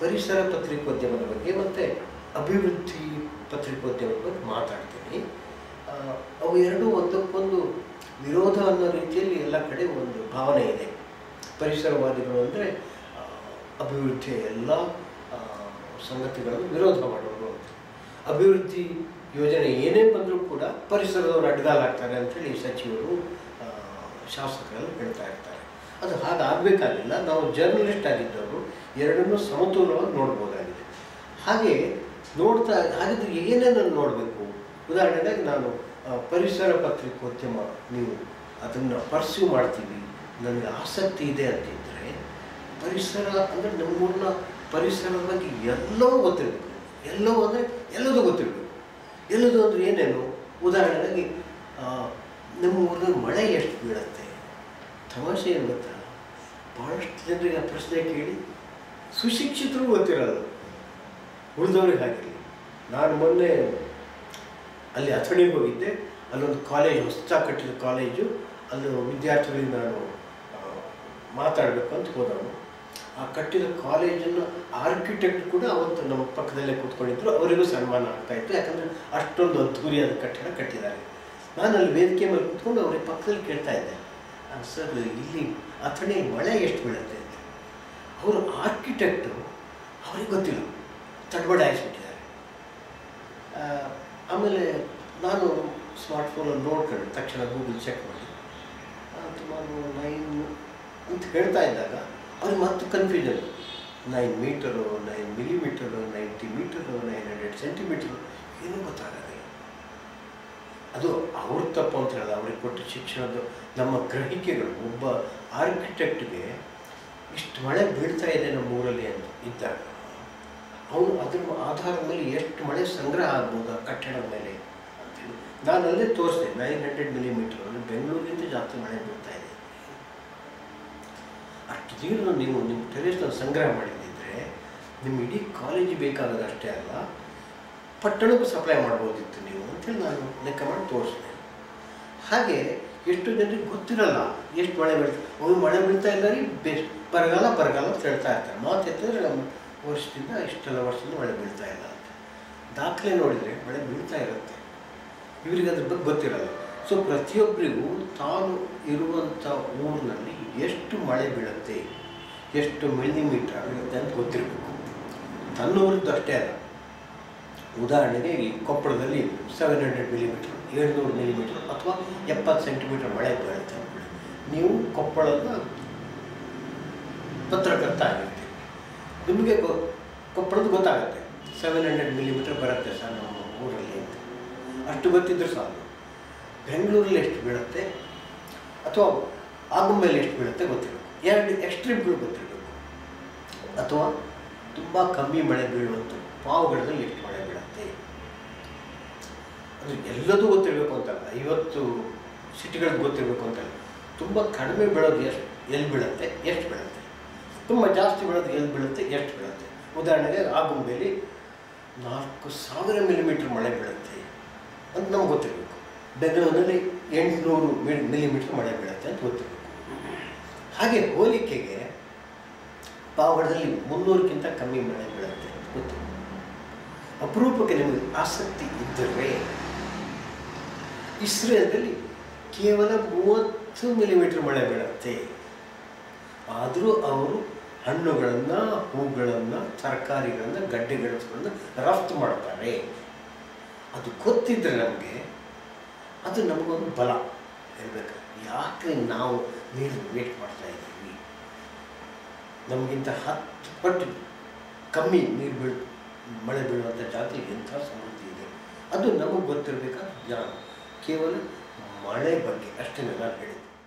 ಪರಿಸರ ಪತ್ರಿಕೋದ್ಯಮದ ಬಗ್ಗೆ ಮತ್ತು ಅಭಿವೃದ್ಧಿ ಪತ್ರಿಕೋದ್ಯಮದ ಬಗ್ಗೆ ಮಾತಾಡ್ತೀನಿ ಆ, ಅವು ಎರಡೂ ಒಂದಕ್ಕೊಂದು ವಿರೋಧ ಅನ್ನೋ ರೀತಿಯಲ್ಲಿ ಎಲ್ಲ ಕಡೆ ಒಂದು ಭಾವನೆ ಇದೆ ಪರಿಸರವಾದಿಗಳು ಅಂದರೆ ಅಭಿವೃದ್ಧಿಯ ಎಲ್ಲ ಆ, ಸಂಗತಿಗಳನ್ನು ವಿರೋಧ ಮಾಡೋರು ಅಂತ ಅಭಿವೃದ್ಧಿ ಯೋಜನೆ ಏನೇ ಬಂದರೂ ಕೂಡ ಪರಿಸರದವರು ಅಡ್ಗಾಲಾಗ್ತಾರೆ ಅಂತೇಳಿ ಸಚಿವರು ಆ, ಶಾಸಕರೆಲ್ಲ ಹೇಳ್ತಾ ಇರ್ತಾರೆ ಅದು ಹಾಗಾಗಬೇಕಾಗಿಲ್ಲ ನಾವು ಜರ್ನಲಿಸ್ಟ್ ಆಗಿದ್ದವರು ಎರಡನ್ನೂ ಸಮತೋಲವಾಗಿ ನೋಡ್ಬೋದಾಗಿದೆ ಹಾಗೆ ನೋಡ್ತಾ ಹಾಗಿದ್ರೆ ಏನೇನನ್ನು ನೋಡಬೇಕು ಉದಾಹರಣೆಗೆ ನಾನು ಆ, ಪರಿಸರ ಪತ್ರಿಕೋದ್ಯಮ ನೀವು ಅದನ್ನು ಪರ್ಸ್ಯೂ ಮಾಡ್ತೀವಿ ನನಗೆ ಆಸಕ್ತಿ ಇದೆ ಅಂತಿದ್ದರೆ ಪರಿಸರ ಅಂದರೆ ನಮ್ಮೂರಿನ ಪರಿಸರದ ಬಗ್ಗೆ ಎಲ್ಲವೂ ಗೊತ್ತಿರಬೇಕು ಎಲ್ಲವೂ ಅಂದರೆ ಎಲ್ಲದೂ ಗೊತ್ತಿರಬೇಕು ಎಲ್ಲದು ಅಂದರೆ ಏನೇನು ಉದಾಹರಣೆಗೆ ಆ, ನಮ್ಮ ಊರಿನಲ್ಲಿ ಮಳೆ ಎಷ್ಟು ಬೀಳುತ್ತೆ ತಮಾಷೆ ಏನು ಗೊತ್ತಾ ಭಾಳಷ್ಟು ಜನರಿಗೆ ಆ ಪ್ರಶ್ನೆ ಕೇಳಿ ಸುಶಿಕ್ಷಿತರು ಗೊತ್ತಿರಲ್ಲ ಉಳಿದವ್ರಿಗೆ ಹಾಗಿರಲಿ ನಾನು ಮೊನ್ನೆ ಅಲ್ಲಿ ಅಥಣಿಗೆ ಹೋಗಿದ್ದೆ ಅಲ್ಲೊಂದು ಕಾಲೇಜ್ ಹೊಸದಾಗಿ ಕಟ್ಟಿದ ಕಾಲೇಜು ಅಲ್ಲಿ ವಿದ್ಯಾರ್ಥಿಗಳಿಗೆ ನಾನು ಆ, ಮಾತಾಡಬೇಕು ಅಂತ ಹೋದವನು ಆ ಕಟ್ಟಿದ ಕಾಲೇಜನ್ನು ಆರ್ಕಿಟೆಕ್ಟ್ ಕೂಡ ಅವತ್ತು ನಮ್ಮ ಪಕ್ಕದಲ್ಲೇ ಕೂತ್ಕೊಂಡಿದ್ರು ಅವರಿಗೂ ಸನ್ಮಾನ ಆಗ್ತಾ ಇತ್ತು ಯಾಕಂದರೆ ಅಷ್ಟೊಂದು ಅದ್ಧೂರಿಯಾದ ಕಟ್ಟಡ ಕಟ್ಟಿದ್ದಾರೆ ನಾನು ಅಲ್ಲಿ ವೇದಿಕೆ ಮೇಲೆ ಕೂತ್ಕೊಂಡು ಅವ್ರಿಗೆ ಪಕ್ಕದಲ್ಲಿ ಕೇಳ್ತಾ ಇದ್ದೆ "ಆ, ಸರ್ ಇಲ್ಲಿ ಅಥಣಿ ಮಳೆ ಎಷ್ಟು ಬೀಳುತ್ತೆ ಅಂತ ಅವರು ಆರ್ಕಿಟೆಕ್ಟು ಅವ್ರಿಗೆ ಗೊತ್ತಿಲ್ಲ ತಡಬಡಾಯಿಸ್ಬಿಟ್ಟಿದ್ದಾರೆ ಆ, ಆಮೇಲೆ ನಾನು ಸ್ಮಾರ್ಟ್ಫೋನಲ್ಲಿ ನೋಡ್ಕೊಂಡೆ ತಕ್ಷಣ ಗೂಗಲ್ ಚೆಕ್ ಮಾಡಿ ಆ, ಸುಮಾರು ನೈನ್ ಅಂತ ಹೇಳ್ತಾ ಇದ್ದಾಗ ಅವ್ರಿಗೆ ಮತ್ತೆ confusion nine metre nine millimetre ninety metre nine hundred centimetre ಏನೂ ಗೊತ್ತಾಗಲ್ಲ ಅದು ಅವ್ರ ತಪ್ಪು ಅಂತ ಹೇಳೋದು ಅವ್ರಿಗೆ ಕೊಟ್ಟ ಶಿಕ್ಷಣದ ನಮ್ಮ ಗ್ರಹಿಕೆಗಳು ಒಬ್ಬ ಆರ್ಕಿಟೆಕ್ಟ್ಗೆ ಇಷ್ಟು ಮಳೆ ಬೀಳ್ತಾ ಇದೆ ನಮ್ಮ ಊರಲ್ಲಿ ಅಂತ ಇದ್ದಾಗ ಅವನು ಅದ್ರ ಆಧಾರದ ಮೇಲೆ ಎಷ್ಟು ಮಳೆ ಸಂಗ್ರಹ ಆಗ್ಬೋದು ಆ ಕಟ್ಟಡದ ಮೇಲೆ ಅಂತೇಳಿ ನಾನು ಅಲ್ಲೇ ತೋರಿಸಿದೆ ನೈನ್ ಹಂಡ್ರೆಡ್ ಮಿಲಿಮೀಟರ್ ಅಂದರೆ ಬೆಂಗಳೂರಿಗಿಂತ ಜಾಸ್ತಿ ಮಳೆ ಬೀಳ್ತಾ ಇದೆ ಅಷ್ಟು ನೀರನ್ನು ನೀವು ನಿಮ್ಮ ಟೆರೇಸ್ನಲ್ಲಿ ಸಂಗ್ರಹ ಮಾಡಿದ್ದಿದ್ರೆ ನಿಮ್ಮ ಇಡೀ ಕಾಲೇಜಿಗೆ ಬೇಕಾಗೋದು ಅಷ್ಟೇ ಅಲ್ಲ ಪಟ್ಟಣಕ್ಕೂ ಸಪ್ಲೈ ಮಾಡ್ಬೋದಿತ್ತು ನೀವು ಅಂತೇಳಿ ನಾನು ಲೆಕ್ಕ ಮಾಡಿ ತೋರಿಸಿದೆ ಹಾಗೆ ಎಷ್ಟು ಜನರಿಗೆ ಗೊತ್ತಿರಲ್ಲ ಎಷ್ಟು ಮಳೆ ಬೀಳ್ತಾ ಅವ್ರು ಮಳೆ ಬೀಳ್ತಾ ಇಲ್ಲ ರೀ ಬೆಸ್ಟ್ ಬರಗಾಲ ಬರಗಾಲ ಅಂತ ಹೇಳ್ತಾ ಇರ್ತಾರೆ ಮಾತು ಎತ್ತಿದ್ರೆ ನಮ್ಮ ವರ್ಷದಿಂದ ಇಷ್ಟೆಲ್ಲ ವರ್ಷದಿಂದ ಮಳೆ ಬೀಳ್ತಾ ಇಲ್ಲ ಅಂತ ದಾಖಲೆ ನೋಡಿದರೆ ಮಳೆ ಬೀಳ್ತಾ ಇರುತ್ತೆ ಇವರಿಗೆ ಅದ್ರ ಬಗ್ಗೆ ಗೊತ್ತಿರಲ್ಲ ಸೊ ಪ್ರತಿಯೊಬ್ಬರಿಗೂ ತಾನು ಇರುವಂಥ ಊರಿನಲ್ಲಿ ಎಷ್ಟು ಮಳೆ ಬೀಳುತ್ತೆ ಎಷ್ಟು ಮಿಲಿಮೀಟರ್ ಆಗುತ್ತೆ ಅಂತ ಗೊತ್ತಿರಬೇಕು ತನ್ನ ಊರದ್ದು ಅಷ್ಟೇ ಅಲ್ಲ ಉದಾಹರಣೆಗೆ ಈ ಕೊಪ್ಪಳದಲ್ಲಿ ಸೆವೆನ್ ಹಂಡ್ರೆಡ್ ಮಿಲಿಮೀಟರ್ ಏಳ್ನೂರು ಮಿಲಿಮೀಟರ್ ಅಥವಾ ಎಪ್ಪತ್ತು ಸೆಂಟಿಮೀಟರ್ ಮಳೆ ಬೀಳುತ್ತೆ ಅಂದ್ಕೊಳ್ಳಿ. ನೀವು ಕೊಪ್ಪಳದ ಪತ್ರಕರ್ತ ಆಗಿರ್ತೀರಿ ನಿಮಗೆ ಗೊ ಕೊಪ್ಪಳದ ಗೊತ್ತಾಗುತ್ತೆ ಸೆವೆನ್ ಹಂಡ್ರೆಡ್ ಮಿಲಿಮೀಟರ್ ಬರುತ್ತೆ ಸರ್ ನಮ್ಮ ಊರಲ್ಲಿ ಅಂತ ಅಷ್ಟು ಗೊತ್ತಿದ್ರೆ ಸಾಕು ಬೆಂಗಳೂರಲ್ಲಿ ಎಷ್ಟು ಬೀಳುತ್ತೆ ಅಥವಾ ಆಗುಂಬೆಯಲ್ಲಿ ಎಷ್ಟು ಬೀಳುತ್ತೆ ಗೊತ್ತಿರಬೇಕು ಎರಡು ಎಕ್ಸ್ಟ್ರೀಮ್ಗಳು ಗೊತ್ತಿರಬೇಕು ಅಥವಾ ತುಂಬ ಕಮ್ಮಿ ಮಳೆ ಬೀಳುವಂಥ ಪಾವುಗಡದಲ್ಲಿ ಎಷ್ಟು ಮಳೆ ಬೀಳುತ್ತೆ ಅದು ಎಲ್ಲದೂ ಗೊತ್ತಿರಬೇಕು ಅಂತಲ್ಲ ಐವತ್ತು ಸಿಟಿಗಳಿಗೆ ಗೊತ್ತಿರಬೇಕು ಅಂತಲ್ಲ ತುಂಬ ಕಡಿಮೆ ಬೀಳೋದು ಎಷ್ಟು ಎಲ್ಲಿ ಬೀಳುತ್ತೆ ಎಷ್ಟು ಬೀಳುತ್ತೆ ತುಂಬ ಜಾಸ್ತಿ ಬೀಳೋದು ಎಲ್ಲಿ ಬೀಳುತ್ತೆ ಎಷ್ಟು ಬೀಳುತ್ತೆ ಉದಾಹರಣೆಗೆ ಆಗುಂಬೆಯಲ್ಲಿ ನಾಲ್ಕು ಸಾವಿರ ಮಿಲಿಮೀಟರ್ ಮಳೆ ಬೀಳುತ್ತೆ ಅಂತ ನಮ್ಗೆ ಗೊತ್ತಿರಬೇಕು ಬೆಂಗಳೂರಿನಲ್ಲಿ ಎಂಟುನೂರು ಮಿ ಮಿಲಿಮೀಟರ್ ಮಳೆ ಬೀಳುತ್ತೆ ಅಂತ ಗೊತ್ತಿರಬೇಕು ಹಾಗೆ ಹೋಲಿಕೆಗೆ ಪಾವಗಡದಲ್ಲಿ ಮುನ್ನೂರಕ್ಕಿಂತ ಕಮ್ಮಿ ಮಳೆ ಬೀಳುತ್ತೆ ಅಂತ ಗೊತ್ತಿರಬೇಕು ಅಪರೂಪಕ್ಕೆ ನಿಮಗೆ ಆಸಕ್ತಿ ಇದ್ದರೆ ಇಸ್ರೇಲ್ದಲ್ಲಿ ಕೇವಲ ಮೂವತ್ತು ಮಿಲಿಮೀಟರ್ ಮಳೆ ಬೀಳುತ್ತೆ ಆದರೂ ಅವರು ಹಣ್ಣುಗಳನ್ನು ಹೂಗಳನ್ನು ತರಕಾರಿಗಳನ್ನು ಗಡ್ಡೆ ಗೆಣಸುಗಳನ್ನು ರಫ್ತು ಮಾಡ್ತಾರೆ ಅದು ಗೊತ್ತಿದ್ದರೆ ನಮಗೆ ಅದು ನಮಗೊಂದು ಬಲ ಹೇಳ್ಬೇಕು ಯಾಕೆ ನಾವು ನೀರು ವೇಟ್ ಮಾಡ್ತಾ ಇದ್ದೀವಿ ನಮಗಿಂತ ಹತ್ತು ಪಟ್ಟು ಕಮ್ಮಿ ನೀರು ಬೀಳ್ ಮಳೆ ಬೀಳುವಂಥ ಜಾಗದಲ್ಲಿ ಎಂಥ ಸಮೃದ್ಧಿ ಇದೆ ಅದು ನಮಗೆ ಗೊತ್ತಿರಬೇಕಾದ ಜ್ಞಾನ ಕೇವಲ ಮಳೆ ಬಗ್ಗೆ ಅಷ್ಟೇ ನಾನು ಹೇಳಿದ್ದೆ